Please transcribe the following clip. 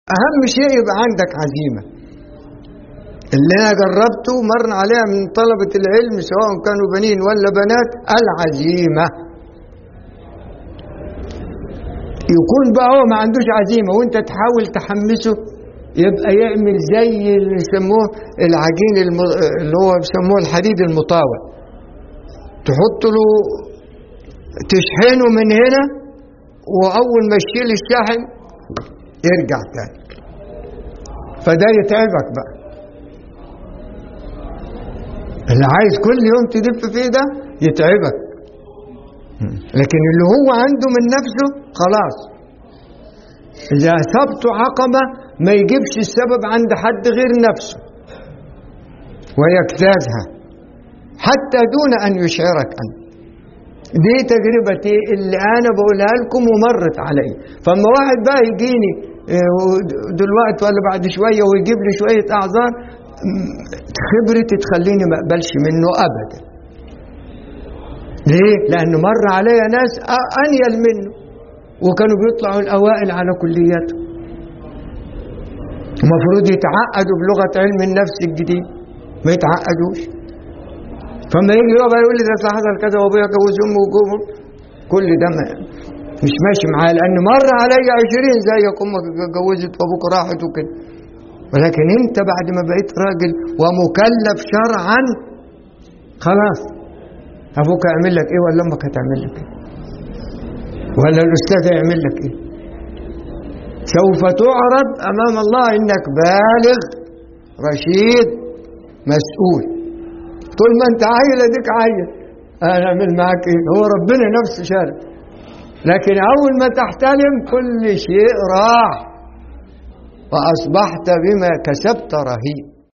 أهم شيء يبقى عندك عزيمة اللي أنا جربته مر عليها من طلبة العلم سواء كانوا بنين ولا بنات العزيمة يكون بقى هو ما عندوش عزيمة وانت تحاول تحمسه يبقى يعمل زي اللي يسموه العجين الم... اللي هو بيسموه الحديد المطاوع تحط له تشحنه من هنا واول ما تشيل الشحن يرجع تاني فده يتعبك بقى اللي عايز كل يوم تلف فيه ده يتعبك لكن اللي هو عنده من نفسه خلاص إذا أصبته عقبة ما يجيبش السبب عند حد غير نفسه ويجتازها حتى دون أن يشعرك أنت دي تجربتي اللي أنا بقولها لكم ومرت علي فما واحد بقى يجيني دلوقتي ولا بعد شوية ويجيب لي شوية أعذار خبرتي تخليني ما أقبلش منه أبدا ليه؟ لأن مر عليا ناس أنيل منه وكانوا بيطلعوا الأوائل على كلياتهم المفروض يتعقدوا بلغة علم النفس الجديد ما يتعقدوش فما يجي بقى يقول لي ده حصل كذا وابويا جوز امه وجوه كل ده ما مش ماشي معاه لان مر عليا 20 زيك امك اتجوزت وابوك راحت وكده ولكن انت بعد ما بقيت راجل ومكلف شرعا خلاص ابوك هيعمل لك ايه ولا امك هتعمل لك ايه ولا الاستاذ هيعمل لك ايه سوف تعرض امام الله انك بالغ رشيد مسؤول طول ما انت عيل اديك عيل انا اعمل معاك ايه هو ربنا نفسه شارع لكن اول ما تحتلم كل شيء راح واصبحت بما كسبت رهين